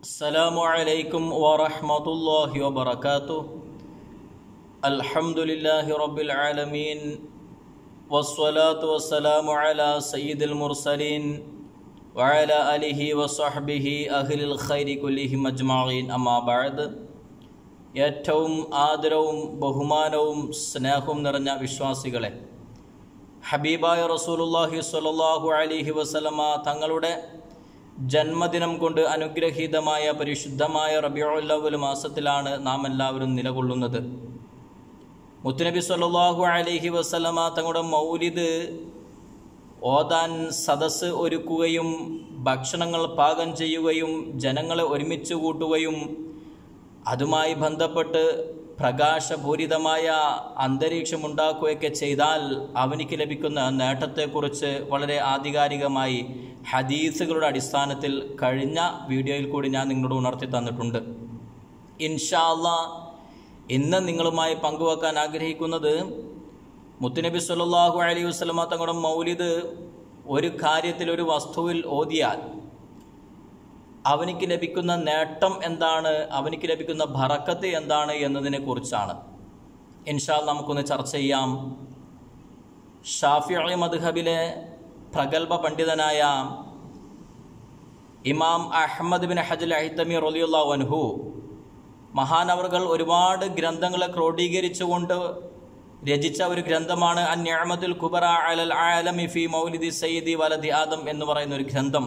السلام عليكم ورحمة الله وبركاته الحمد لله رب العالمين والصلاة والسلام على سيد المرسلين وعلى آله وصحبه أهل الخير كلهم أجمعين أما بعد ഏറ്റവും ആദരവും ബഹുമാനവും സ്നേഹവും നിറഞ്ഞ വിശ്വാസികളെ ഹബീബായ റസൂലുള്ളാഹി സ്വല്ലല്ലാഹു അലൈഹി വസല്ലമ തങ്ങളുടെ ജന്മദിനം കൊണ്ട് അനുഗ്രഹീതമായ പരിശുദ്ധമായ റബിയുല്ലവൽ മാസത്തിലാണ് നാം എല്ലാവരും നിലകൊള്ളുന്നത് മുത്തുനബി സ്വല്ലല്ലാഹു അലൈഹി വസല്ലമ തങ്ങളുടെ മൗലിദ് ഓതാൻ സദസ്സ് ഒരുക്കുകയും ഭക്ഷണങ്ങൾ പാകം ചെയ്യുകയും ജനങ്ങളെ ഒരുമിച്ച് കൂട്ടുകയും അതുമായി ബന്ധപ്പെട്ട് പ്രകാശപൂരിതമായ അന്തരീക്ഷമുണ്ടാക്കുകയൊക്കെ ചെയ്താൽ അവനിക്ക് ലഭിക്കുന്ന നേട്ടത്തെക്കുറിച്ച് വളരെ ആധികാരികമായി ഹദീസുകളുടെ അടിസ്ഥാനത്തിൽ കഴിഞ്ഞ വീഡിയോയിൽ കൂടി ഞാൻ നിങ്ങളോട് ഉണർത്തി തന്നിട്ടുണ്ട് ഇൻഷാ അല്ലാ ഇന്ന് നിങ്ങളുമായി പങ്കുവെക്കാൻ ആഗ്രഹിക്കുന്നത് മുത്തുനബി സല്ലല്ലാഹു അലൈഹി വസല്ലമ തങ്ങളുടെ മൗലിദ് ഒരു കാര്യത്തിൽ ഒരു വസ്തുവിൽ ഓതിയാൽ അവനിക്ക് ലഭിക്കുന്ന നേട്ടം എന്താണ് അവനിക്ക് ലഭിക്കുന്ന ഭറക്കത്ത് എന്താണ് എന്നതിനെ കുറിച്ചാണ് ഇൻഷാ നമുക്കൊന്ന് ചർച്ച ചെയ്യാം ഷാഫി മദ്ഹബിലെ പ്രഗത്ഭ പണ്ഡിതനായ ഇമാം അഹമ്മദ് ബിൻ ഹജൽ അഹിത്തമി റലിയുള്ള വൻഹു മഹാനവറുകൾ ഒരുപാട് ഗ്രന്ഥങ്ങളെ ക്രോഡീകരിച്ചുകൊണ്ട് രചിച്ച ഒരു ഗ്രന്ഥമാണ് അന്യമത്തുൽ കുബറ അലൽ ആലമി ഫി മൗലിദി സയ്യിദി വലദി ആദം എന്ന് പറയുന്ന ഒരു ഗ്രന്ഥം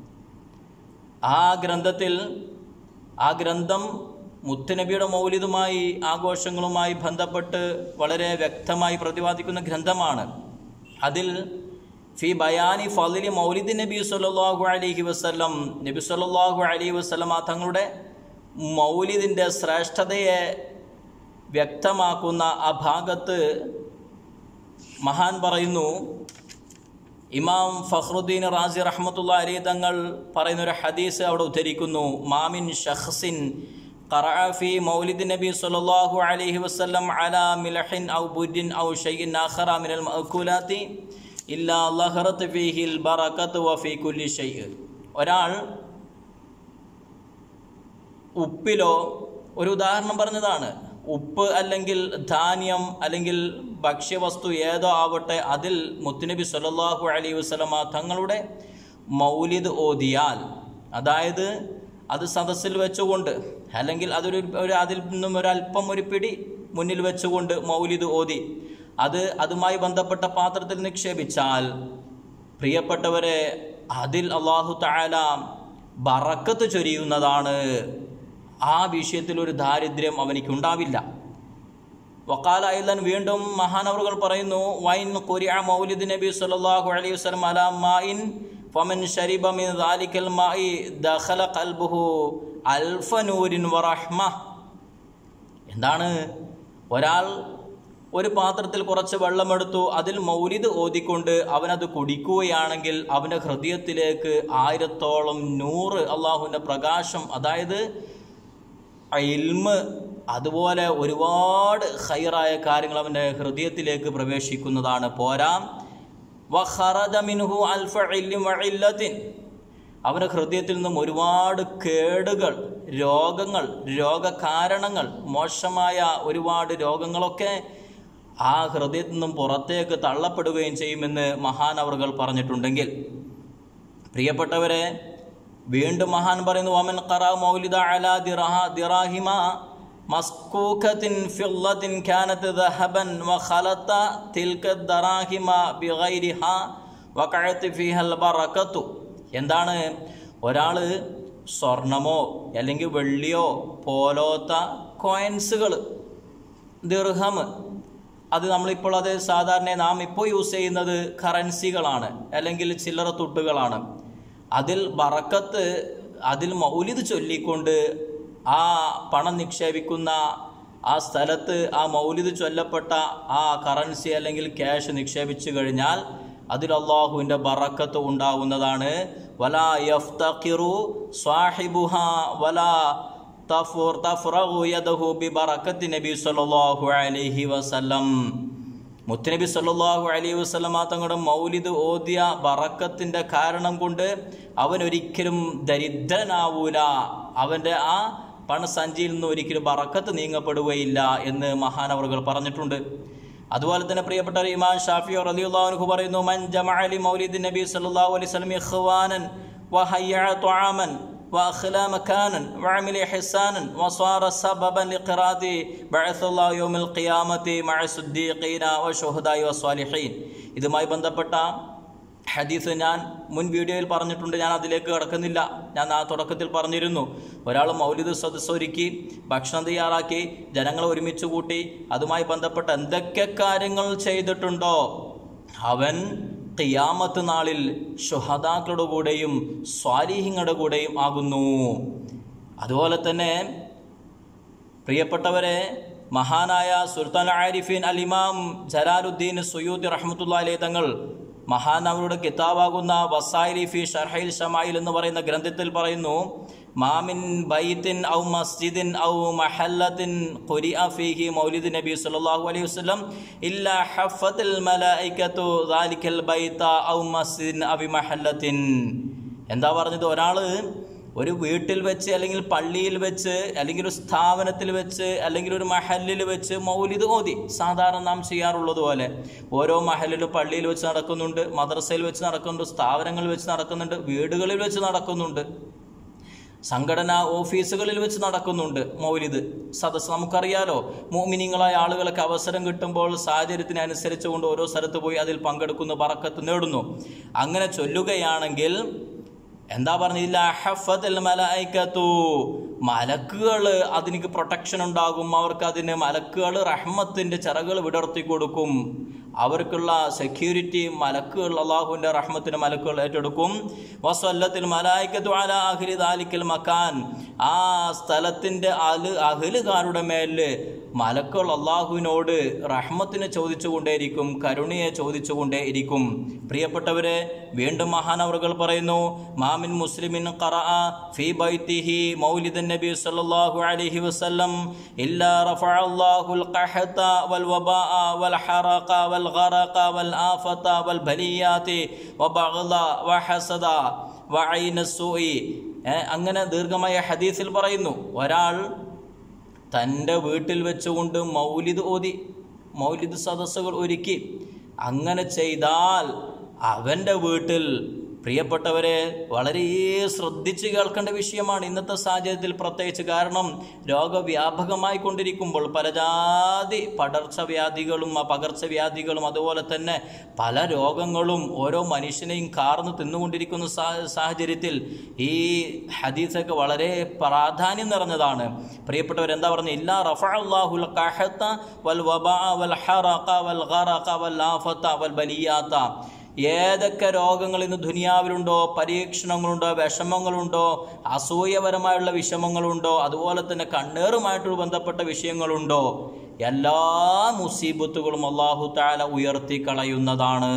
ആ ഗ്രന്ഥത്തിൽ ആ ഗ്രന്ഥം മുത്തുനബിയുടെ മൗലിദുമായി ആഘോഷങ്ങളുമായി ബന്ധപ്പെട്ട് വളരെ വ്യക്തമായി പ്രതിപാദിക്കുന്ന ഗ്രന്ഥമാണ് അതിൽ ഫി ബയാനി ഫലിലി മൗലിദ് നബി സല്ലാഹു അലൈഹി വസ്ലം നബി സല്ലാഹു അലൈഹി വസ്ലം ആ തങ്ങളുടെ മൗലിദിൻ്റെ ശ്രേഷ്ഠതയെ വ്യക്തമാക്കുന്ന ആ ഭാഗത്ത് മഹാൻ പറയുന്നു ഇമാം ഫഖ്റുദ്ദീൻ റാസി റഹ്മത്തുള്ള അലി തങ്ങൾ പറയുന്ന ഒരു ഹദീസ് അവിടെ ഉദ്ധരിക്കുന്നു മാമിൻ ഷഖ്സിൻ ഖറഅഫി മൗലിദ് നബി സല്ലല്ലാഹു അലൈഹി വസല്ലം അലാ മിലഹിൻ ഔ ബുരിൻ ഔ ഷൈഇൻ ആഖറ മിനൽ മഅകൂലാത്തി ഇല്ലാ ലഹറത്ത് ഫീഹിൽ ബറകത്ത് വഫീ കുല്ലി ഷൈഇ ഒരാൾ ഉപ്പിലോ ഒരു ഉദാഹരണം പറഞ്ഞതാണ് ഉപ്പ് അല്ലെങ്കിൽ ധാന്യം അല്ലെങ്കിൽ ഭക്ഷ്യവസ്തു ഏതോ ആവട്ടെ അതിൽ മുത്തുനബി സല്ലാഹു അലൈഹി വസ്ലമ തങ്ങളുടെ മൗലിദ് ഓതിയാൽ അതായത് അത് സദസ്സിൽ വെച്ചുകൊണ്ട് അല്ലെങ്കിൽ അതൊരു ഒരു അതിൽ നിന്നും ഒരല്പം ഒരു പിടി മുന്നിൽ വെച്ചുകൊണ്ട് മൗലിദ് ഓതി അത് അതുമായി ബന്ധപ്പെട്ട പാത്രത്തിൽ നിക്ഷേപിച്ചാൽ പ്രിയപ്പെട്ടവരെ അതിൽ അള്ളാഹു താല ബറക്കത്ത് ചൊരിയുന്നതാണ് ആ വിഷയത്തിൽ ഒരു ദാരിദ്ര്യം അവനിക്കുണ്ടാവില്ല വക്കാല അയ്ലൻ വീണ്ടും മഹാനവറുകൾ പറയുന്നു വൈൻ കുരിയ മൗലിദ് നബി സല്ലല്ലാഹു അലൈഹി വസല്ലം അലാ മാഇൻ ഫമൻ ശരിബ മിൻ ദാലിക്കൽ മാഇ ദഖല ഖൽബുഹു അൽഫ നൂരിൻ വറഹ്മ എന്താണ് ഒരാൾ ഒരു പാത്രത്തിൽ കുറച്ച് വെള്ളമെടുത്തു അതിൽ മൗലിദ് ഓതിക്കൊണ്ട് അവനത് കുടിക്കുകയാണെങ്കിൽ അവൻ്റെ ഹൃദയത്തിലേക്ക് ആയിരത്തോളം നൂറ് അള്ളാഹുവിൻ്റെ പ്രകാശം അതായത് ഇൽമ് അതുപോലെ ഒരുപാട് ഹൈറായ കാര്യങ്ങൾ അവൻ്റെ ഹൃദയത്തിലേക്ക് പ്രവേശിക്കുന്നതാണ് പോരാ വഹറദമിൻഹു അൽഫ ഇല്ലത്തിൻ അവൻ്റെ ഹൃദയത്തിൽ നിന്നും ഒരുപാട് കേടുകൾ രോഗങ്ങൾ രോഗകാരണങ്ങൾ മോശമായ ഒരുപാട് രോഗങ്ങളൊക്കെ ആ ഹൃദയത്തിൽ നിന്നും പുറത്തേക്ക് തള്ളപ്പെടുകയും ചെയ്യുമെന്ന് മഹാനവറുകൾ പറഞ്ഞിട്ടുണ്ടെങ്കിൽ പ്രിയപ്പെട്ടവരെ വീണ്ടും മഹാൻ പറയുന്നു വമൻ ഖറ മൗലിദ അലാ ദിറഹ ദിറാഹിമ മസ്കൂഖത്തിൻ ഫിള്ളത്തിൻ കാനത്ത് ദഹബൻ വഖലത തിൽക ദറാഹിമ ബിഗൈരിഹ വഖഅത്ത് ഫീഹൽ ബറകത്തു എന്താണ് ഒരാൾ സ്വർണമോ അല്ലെങ്കിൽ വെള്ളിയോ പോലോത്ത കോയിൻസുകൾ ദിർഹം അത് നമ്മളിപ്പോൾ അത് സാധാരണ നാം ഇപ്പോൾ യൂസ് ചെയ്യുന്നത് കറൻസികളാണ് അല്ലെങ്കിൽ ചില്ലറ തുട്ടുകളാണ് അതിൽ ബറക്കത്ത് അതിൽ മൗലിത് ചൊല്ലിക്കൊണ്ട് ആ പണം നിക്ഷേപിക്കുന്ന ആ സ്ഥലത്ത് ആ മൗലിത് ചൊല്ലപ്പെട്ട ആ കറൻസി അല്ലെങ്കിൽ ക്യാഷ് നിക്ഷേപിച്ചു കഴിഞ്ഞാൽ അതിൽ അള്ളാഹുവിൻ്റെ ബറക്കത്ത് ഉണ്ടാവുന്നതാണ് വലാ യഫ്തഖിറു സ്വാഹിബുഹ വലാ തഫുർ തഫ്റഹു യദഹു ബി ബറക്കത്തി നബി സല്ലല്ലാഹു അലൈഹി വസല്ലം മുത്തുനബി സല്ലല്ലാഹു അലൈഹി വസല്ലമ തങ്ങളുടെ മൗലിദ് ഓതിയ ബറക്കത്തിൻ്റെ കാരണം കൊണ്ട് അവൻ ഒരിക്കലും ദരിദ്രനാവൂല അവൻ്റെ ആ പണസഞ്ചിയിൽ നിന്ന് ഒരിക്കലും ബറക്കത്ത് നീങ്ങപ്പെടുകയില്ല എന്ന് മഹാനവറുകൾ പറഞ്ഞിട്ടുണ്ട് അതുപോലെ തന്നെ പ്രിയപ്പെട്ട ഇമാൻ ഷാഫി റളിയല്ലാഹു പറയുന്നു മൻ ജമഅലി മൗലിദ് നബി സല്ലല്ലാഹു അലൈഹി വസല്ലം ഇഖ്വാനൻ വഹയ്യ തുആമൻ وأخلى مكانا وعمل إحسانا وصار سببا لقراءة بعث الله يوم القيامة مع الصديقين والشهداء والصالحين ഇതുമായി ബന്ധപ്പെട്ട ഹദീസ് ഞാൻ മുൻ വീഡിയോയിൽ പറഞ്ഞിട്ടുണ്ട് ഞാൻ അതിലേക്ക് കടക്കുന്നില്ല ഞാൻ ആ തുടക്കത്തിൽ പറഞ്ഞിരുന്നു ഒരാൾ മൗലിദ് സദസ്സ് ഒരുക്കി ഭക്ഷണം തയ്യാറാക്കി ജനങ്ങളെ ഒരുമിച്ച് കൂട്ടി അതുമായി ബന്ധപ്പെട്ട എന്തൊക്കെ കാര്യങ്ങൾ ചെയ്തിട്ടുണ്ടോ അവൻ ഖിയാമത്ത് നാളിൽ ഷുഹദാക്കളുടെ കൂടെയും സ്വാലിഹിങ്ങളുടെ കൂടെയും ആകുന്നു അതുപോലെ തന്നെ പ്രിയപ്പെട്ടവരെ മഹാനായ സുൽത്താൻ ആരിഫീൻ അൽ ഇമാം ജലാലുദ്ദീൻ സുയൂദ് റഹ്മത്തുള്ള അലൈ തങ്ങൾ മഹാനവരുടെ കിതാബാകുന്ന വസായിലി ഫി ഷർഹൈൽ ഷമായിൽ എന്ന് പറയുന്ന ഗ്രന്ഥത്തിൽ പറയുന്നു മാമിൻ ബൈത്തിൻ ഔ മസ്ജിദിൻ ഔ മഹല്ലത്തിൻ ഖുരിഅ ഫീഹി മൗലിദ് നബി സല്ലല്ലാഹു അലൈഹി വസല്ലം ഇല്ലാ ഹഫത്തിൽ മലായികത്തു ദാലിക്കൽ ബൈത്ത ഔ മസ്ജിദിൻ അബി മഹല്ലത്തിൻ എന്താ പറഞ്ഞത് ഒരാള് ഒരു വീട്ടിൽ വെച്ച് അല്ലെങ്കിൽ പള്ളിയിൽ വെച്ച് അല്ലെങ്കിൽ ഒരു സ്ഥാപനത്തിൽ വെച്ച് അല്ലെങ്കിൽ ഒരു മഹലിൽ വെച്ച് മൗലിദ് ഓതി സാധാരണ നാം ചെയ്യാറുള്ളത് പോലെ ഓരോ മഹലിലും പള്ളിയിൽ വെച്ച് നടക്കുന്നുണ്ട് മദ്രസയിൽ വെച്ച് നടക്കുന്നുണ്ട് സ്ഥാപനങ്ങളിൽ വെച്ച് നടക്കുന്നുണ്ട് വീടുകളിൽ വെച്ച് നടക്കുന്നുണ്ട് സംഘടനാ ഓഫീസുകളിൽ വെച്ച് നടക്കുന്നുണ്ട് മൗലിദ് സദസ് നമുക്കറിയാലോ മോമിനിങ്ങളായ ആളുകൾക്ക് അവസരം കിട്ടുമ്പോൾ സാഹചര്യത്തിനനുസരിച്ചുകൊണ്ട് ഓരോ സ്ഥലത്ത് പോയി അതിൽ പങ്കെടുക്കുന്നു പറക്കത്ത് നേടുന്നു അങ്ങനെ ചൊല്ലുകയാണെങ്കിൽ എന്താ പറഞ്ഞില്ല ഹഫത്തിൽ മലൈക്കത്തു മലക്കുകൾ അതിന് പ്രൊട്ടക്ഷൻ ഉണ്ടാകും അവർക്ക് അതിന് മലക്കുകൾ റഹ്മത്തിന്റെ ചിറകൾ വിടർത്തി കൊടുക്കും അവർക്കുള്ള സെക്യൂരിറ്റി മലക്കുകൾ അള്ളാഹുവിന്റെ റഹ്മത്തിന് മലക്കുകൾ ഏറ്റെടുക്കും വസ്വല്ലത്തിൽ മലായിക്കത്തു അല അഹ്ലി ദാലിക്കൽ മക്കാൻ ആ സ്ഥലത്തിന്റെ അല് അഹലുകാരുടെ മേല് മലക്കുകൾ അള്ളാഹുവിനോട് റഹ്മത്തിനെ ചോദിച്ചുകൊണ്ടേയിരിക്കും കരുണയെ ചോദിച്ചുകൊണ്ടേയിരിക്കും പ്രിയപ്പെട്ടവരെ വീണ്ടും മഹാനവറുകൾ പറയുന്നു മാമിൻ മുസ്ലിമിൻ ഖറഅ ഫീ ബൈത്തിഹി മൗലിദൻ നബി സല്ലല്ലാഹു അലൈഹി വസല്ലം ഇല്ലാ റഫഅല്ലാഹുൽ ഖഹത വൽ വബാഅ വൽ ഹറഖ വൽ ഗറഖ വൽ ആഫത വൽ ബലിയാതി വബഗ്ള വഹസദ വഐന സൂഇ അങ്ങനെ ദീർഘമായ ഹദീസിൽ പറയുന്നു ഒരാൾ തൻ്റെ വീട്ടിൽ വെച്ചുകൊണ്ട് മൗലിദ് ഓതി മൗലിദ് സദസ്സുകൾ ഒരുക്കി അങ്ങനെ ചെയ്താൽ അവൻ്റെ വീട്ടിൽ പ്രിയപ്പെട്ടവരെ വളരെ ശ്രദ്ധിച്ച് കേൾക്കേണ്ട വിഷയമാണ് ഇന്നത്തെ സാഹചര്യത്തിൽ പ്രത്യേകിച്ച് കാരണം രോഗവ്യാപകമായി കൊണ്ടിരിക്കുമ്പോൾ പലജാതി പടർച്ചവ്യാധികളും പകർച്ചവ്യാധികളും അതുപോലെ തന്നെ പല രോഗങ്ങളും ഓരോ മനുഷ്യനെയും കാർന്ന് തിന്നുകൊണ്ടിരിക്കുന്ന സാഹചര്യത്തിൽ ഈ ഹദീസൊക്കെ വളരെ പ്രാധാന്യം നിറഞ്ഞതാണ് പ്രിയപ്പെട്ടവർ എന്താ പറഞ്ഞത് ഇല്ലാ റഫഅല്ലാഹുൽ ഖഹത വൽ വബാ വൽ ഹറഖ വൽ ഗറഖ വൽ ആഫത വൽ ബലിയാത ഏതൊക്കെ രോഗങ്ങൾ ഇന്ന് ദുനിയാവിലുണ്ടോ പരീക്ഷണങ്ങളുണ്ടോ വിഷമങ്ങളുണ്ടോ അസൂയപരമായുള്ള വിഷമങ്ങളുണ്ടോ അതുപോലെ തന്നെ കണ്ണേറുമായിട്ട് ബന്ധപ്പെട്ട വിഷയങ്ങളുണ്ടോ എല്ലാ മുസീബത്തുകളും അള്ളാഹു താല ഉയർത്തി കളയുന്നതാണ്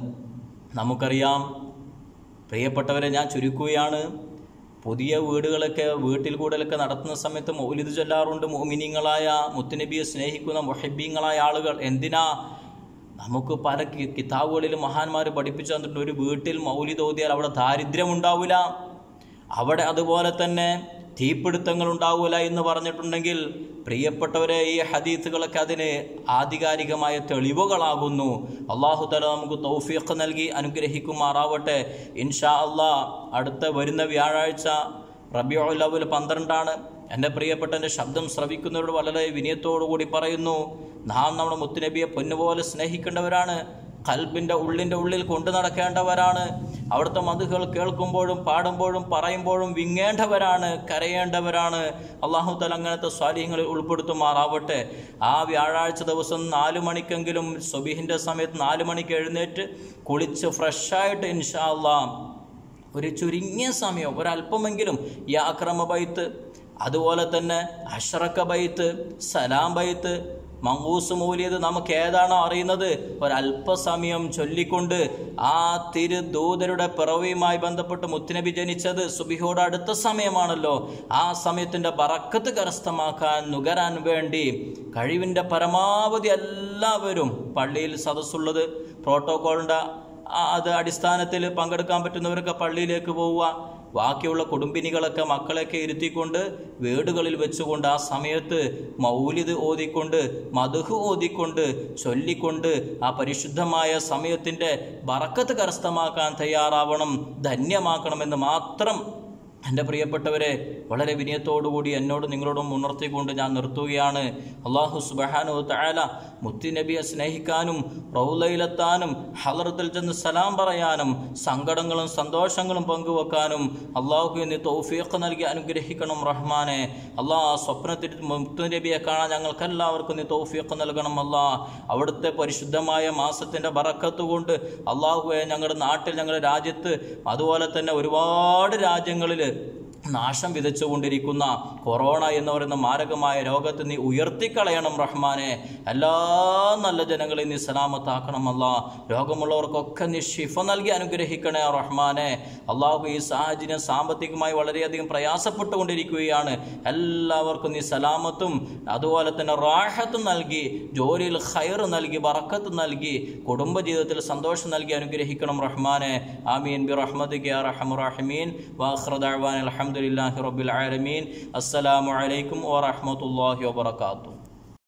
നമുക്കറിയാം പ്രിയപ്പെട്ടവരെ ഞാൻ ചുരുക്കുകയാണ് പുതിയ വീടുകളൊക്കെ വീട്ടിൽ കൂടലൊക്കെ നടത്തുന്ന സമയത്ത് മൗലിദ് ചൊല്ലാറുണ്ട് മോമിനിങ്ങളായ മുത്തുനബിയെ സ്നേഹിക്കുന്ന മൊഹബീങ്ങളായ ആളുകൾ എന്തിനാ നമുക്ക് പല കിതാബുകളിൽ മഹാന്മാർ പഠിപ്പിച്ചു തന്നിട്ടുണ്ട് ഒരു വീട്ടിൽ മൗലിദ് ഓതിയാൽ അവിടെ ദാരിദ്ര്യം ഉണ്ടാവില്ല അവിടെ അതുപോലെ തന്നെ തീപിടുത്തങ്ങൾ ഉണ്ടാവില്ല എന്ന് പറഞ്ഞിട്ടുണ്ടെങ്കിൽ പ്രിയപ്പെട്ടവരെ ഈ ഹദീസുകളൊക്കെ അതിന് ആധികാരികമായ തെളിവുകളാകുന്നു അള്ളാഹു തല നമുക്ക് തൗഫീഖ് നൽകി അനുഗ്രഹിക്കുമാറാവട്ടെ ഇൻഷാ അള്ളാ അടുത്ത വരുന്ന വ്യാഴാഴ്ച റബിയുൽ അവൽ പന്ത്രണ്ടാണ് എൻ്റെ പ്രിയപ്പെട്ട എൻ്റെ ശബ്ദം ശ്രവിക്കുന്നവരോട് വളരെ വിനയത്തോടു കൂടി പറയുന്നു നാം നമ്മുടെ മുത്തുനബിയെ പൊന്നുപോലെ സ്നേഹിക്കേണ്ടവരാണ് കൽബിൻ്റെ ഉള്ളിൻ്റെ ഉള്ളിൽ കൊണ്ടു നടക്കേണ്ടവരാണ് അവിടുത്തെ മധുകൾ കേൾക്കുമ്പോഴും പാടുമ്പോഴും പറയുമ്പോഴും വിങ്ങേണ്ടവരാണ് കരയേണ്ടവരാണ് അള്ളാഹു തല അങ്ങനത്തെ സ്വാലിഹ്യങ്ങളിൽ ഉൾപ്പെടുത്തുമാറാവട്ടെ ആ വ്യാഴാഴ്ച ദിവസം നാല് മണിക്കെങ്കിലും സുബിഹിൻ്റെ സമയത്ത് നാല് മണിക്ക് എഴുന്നേറ്റ് കുളിച്ച് ഫ്രഷായിട്ട് ഇൻഷാ അള്ളാഹ് ഒരു ചുരുങ്ങിയ സമയം ഒരല്പമെങ്കിലും ഈ ആക്രമ ബൈത്ത് അതുപോലെ തന്നെ അഷ്റക്ക ബൈത്ത് സലാം ബൈത്ത് മങ്കൂസ് മൂലിയത് നമുക്ക് ഏതാണോ അറിയുന്നത് ഒരല്പസമയം ചൊല്ലിക്കൊണ്ട് ആ തിരുദൂതരുടെ പിറവിയുമായി ബന്ധപ്പെട്ട് മുത്തുനബി ജനിച്ചത് സുബിഹോട് അടുത്ത സമയമാണല്ലോ ആ സമയത്തിൻ്റെ ബറക്കത്ത് കരസ്ഥമാക്കാൻ നുകരാൻ വേണ്ടി കഴിവിൻ്റെ പരമാവധി എല്ലാവരും പള്ളിയിൽ സദസ്സുള്ളത് പ്രോട്ടോകോളിൻ്റെ അത് അടിസ്ഥാനത്തിൽ പങ്കെടുക്കാൻ പറ്റുന്നവരൊക്കെ പള്ളിയിലേക്ക് പോവുക ബാക്കിയുള്ള കുടുംബിനികളൊക്കെ മക്കളെയൊക്കെ ഇരുത്തിക്കൊണ്ട് വീടുകളിൽ വെച്ചുകൊണ്ട് ആ സമയത്ത് മൗലിദ് ഓതിക്കൊണ്ട് മധുഹ് ഓതിക്കൊണ്ട് ചൊല്ലിക്കൊണ്ട് ആ പരിശുദ്ധമായ സമയത്തിൻ്റെ ബറക്കത്ത് കരസ്ഥമാക്കാൻ തയ്യാറാവണം ധന്യമാക്കണമെന്ന് മാത്രം എൻ്റെ പ്രിയപ്പെട്ടവരെ വളരെ വിനയത്തോടുകൂടി എന്നോട് നിങ്ങളോടും ഉണർത്തിക്കൊണ്ട് ഞാൻ നിർത്തുകയാണ് അള്ളാഹു സുബഹാനു തആല മുത്തുനബിയെ സ്നേഹിക്കാനും റൗലയിലെത്താനും ഹലറത്തിൽ ചെന്ന് സലാം പറയാനും സങ്കടങ്ങളും സന്തോഷങ്ങളും പങ്കുവെക്കാനും അള്ളാഹു നീ തൗഫീഖ് നൽകി അനുഗ്രഹിക്കണം റഹ്മാനെ അള്ളാഹ് സ്വപ്നത്തിൽ മുത്തുനബിയെ കാണാൻ ഞങ്ങൾക്കെല്ലാവർക്കും നീ തൗഫീഖ് നൽകണം അല്ലാ അവിടുത്തെ പരിശുദ്ധമായ മാസത്തിൻ്റെ ബറക്കത്ത് കൊണ്ട് അള്ളാഹുവെ ഞങ്ങളുടെ നാട്ടിൽ ഞങ്ങളുടെ രാജ്യത്ത് അതുപോലെ തന്നെ ഒരുപാട് രാജ്യങ്ങളിൽ നാശം വിതച്ചുകൊണ്ടിരിക്കുന്ന കൊറോണ എന്ന് പറയുന്ന മാരകമായ രോഗത്തെ നീ ഉയർത്തിക്കളയണം റഹ്മാനെ എല്ലാ നല്ല ജനങ്ങളെ നീ സലാമത്താക്കണമല്ല രോഗമുള്ളവർക്കൊക്കെ നീ ഷിഫ നൽകി അനുഗ്രഹിക്കണേ റഹ്മാനെ അള്ളാഹു ഈ സാഹചര്യം സാമ്പത്തികമായി വളരെയധികം പ്രയാസപ്പെട്ടുകൊണ്ടിരിക്കുകയാണ് എല്ലാവർക്കും നീ സലാമത്തും അതുപോലെ തന്നെ റാഹത്തും നൽകി ജോലിയിൽ ഖൈർ നൽകി ബറക്കത്ത് നൽകി കുടുംബജീവിതത്തിൽ സന്തോഷം നൽകി അനുഗ്രഹിക്കണം റഹ്മാനെ ആമീൻ ബി റഹ്മദിക റഹമുറഹിമീൻ വാഹ്റദാൻ അലഹമുല്ലാഹി റബ്ബിൽ ആലമീൻ അസ്സലാമു അലൈക്കും വറഹ്മത്തുള്ളാഹി വബറകാതുഹു